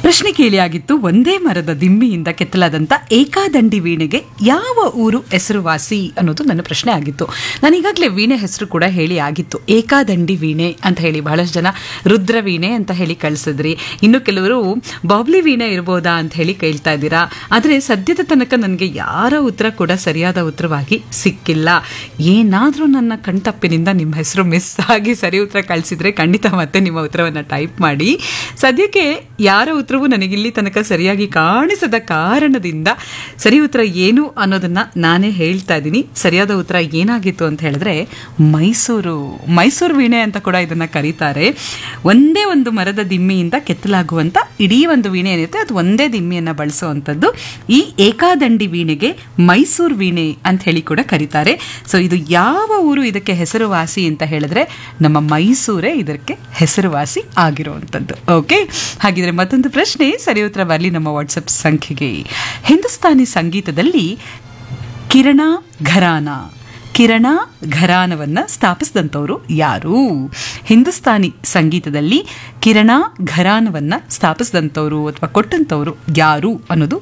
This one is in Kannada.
ಪ್ರಶ್ನೆ ಕೇಳಿಯಾಗಿತ್ತು ಒಂದೇ ಮರದ ದಿಮ್ಮಿಯಿಂದ ಕೆತ್ತಲಾದಂಥ ಏಕಾದಂಡಿ ವೀಣೆಗೆ ಯಾವ ಊರು ಹೆಸರುವಾಸಿ ಅನ್ನೋದು ನನ್ನ ಪ್ರಶ್ನೆ ಆಗಿತ್ತು ನಾನು ಈಗಾಗಲೇ ವೀಣೆ ಹೆಸರು ಕೂಡ ಹೇಳಿ ಆಗಿತ್ತು ಏಕಾದಂಡಿ ವೀಣೆ ಅಂತ ಹೇಳಿ ಬಹಳಷ್ಟು ಜನ ರುದ್ರ ವೀಣೆ ಅಂತ ಹೇಳಿ ಕಳಿಸಿದ್ರಿ ಇನ್ನು ಕೆಲವರು ಬಾಬ್ಲಿ ವೀಣೆ ಇರ್ಬೋದಾ ಅಂತ ಹೇಳಿ ಕೇಳ್ತಾ ಇದ್ದೀರಾ ಆದರೆ ಸದ್ಯದ ತನಕ ನನಗೆ ಯಾರ ಉತ್ತರ ಕೂಡ ಸರಿಯಾದ ಉತ್ತರವಾಗಿ ಸಿಕ್ಕಿಲ್ಲ ಏನಾದರೂ ನನ್ನ ಕಣ್ತಪ್ಪಿನಿಂದ ನಿಮ್ಮ ಹೆಸರು ಮಿಸ್ ಆಗಿ ಸರಿ ಉತ್ತರ ಕಳಿಸಿದ್ರೆ ಖಂಡಿತ ಮತ್ತೆ ನಿಮ್ಮ ಉತ್ತರವನ್ನು ಟೈಪ್ ಮಾಡಿ ಸದ್ಯಕ್ಕೆ ಯಾರ ಉತ್ತರವೂ ನನಗಿಲ್ಲಿ ತನಕ ಸರಿಯಾಗಿ ಕಾಣಿಸದ ಕಾರಣದಿಂದ ಸರಿ ಉತ್ತರ ಏನು ಅನ್ನೋದನ್ನ ನಾನೇ ಹೇಳ್ತಾ ಇದ್ದೀನಿ ಸರಿಯಾದ ಉತ್ತರ ಏನಾಗಿತ್ತು ಅಂತ ಹೇಳಿದ್ರೆ ಮೈಸೂರು ಮೈಸೂರು ವೀಣೆ ಅಂತ ಕೂಡ ಇದನ್ನ ಕರೀತಾರೆ ಒಂದೇ ಒಂದು ಮರದ ದಿಮ್ಮಿಯಿಂದ ಕೆತ್ತಲಾಗುವಂತ ಇಡೀ ಒಂದು ವೀಣೆ ಏನಿರುತ್ತೆ ಅದು ಒಂದೇ ದಿಮ್ಮಿಯನ್ನ ಬಳಸುವಂಥದ್ದು ಈ ಏಕಾದಂಡಿ ವೀಣೆಗೆ ಮೈಸೂರು ವೀಣೆ ಅಂತ ಹೇಳಿ ಕೂಡ ಕರೀತಾರೆ ಸೊ ಇದು ಯಾವ ಊರು ಇದಕ್ಕೆ ಹೆಸರುವಾಸಿ ಅಂತ ಹೇಳಿದ್ರೆ ನಮ್ಮ ಮೈಸೂರೇ ಇದಕ್ಕೆ ಹೆಸರುವಾಸಿ ಆಗಿರುವಂಥದ್ದು ಓಕೆ ಹಾಗಿದ್ರೆ ಮತ್ತೊಂದು ಪ್ರಶ್ನೆ ಸರಿ ಉತ್ತರ ಬರಲಿ ನಮ್ಮ ವಾಟ್ಸಪ್ ಸಂಖ್ಯೆಗೆ ಹಿಂದೂಸ್ತಾನಿ ಸಂಗೀತದಲ್ಲಿ ಕಿರಣ ಘರಾನ ಕಿರಣ ಘರಾನವನ್ನ ಸ್ಥಾಪಿಸಿದಂಥವ್ರು ಯಾರು ಹಿಂದೂಸ್ತಾನಿ ಸಂಗೀತದಲ್ಲಿ ಕಿರಣ ಘರಾನವನ್ನ ಸ್ಥಾಪಿಸಿದಂಥವ್ರು ಅಥವಾ ಕೊಟ್ಟಂಥವ್ರು ಯಾರು ಅನ್ನೋದು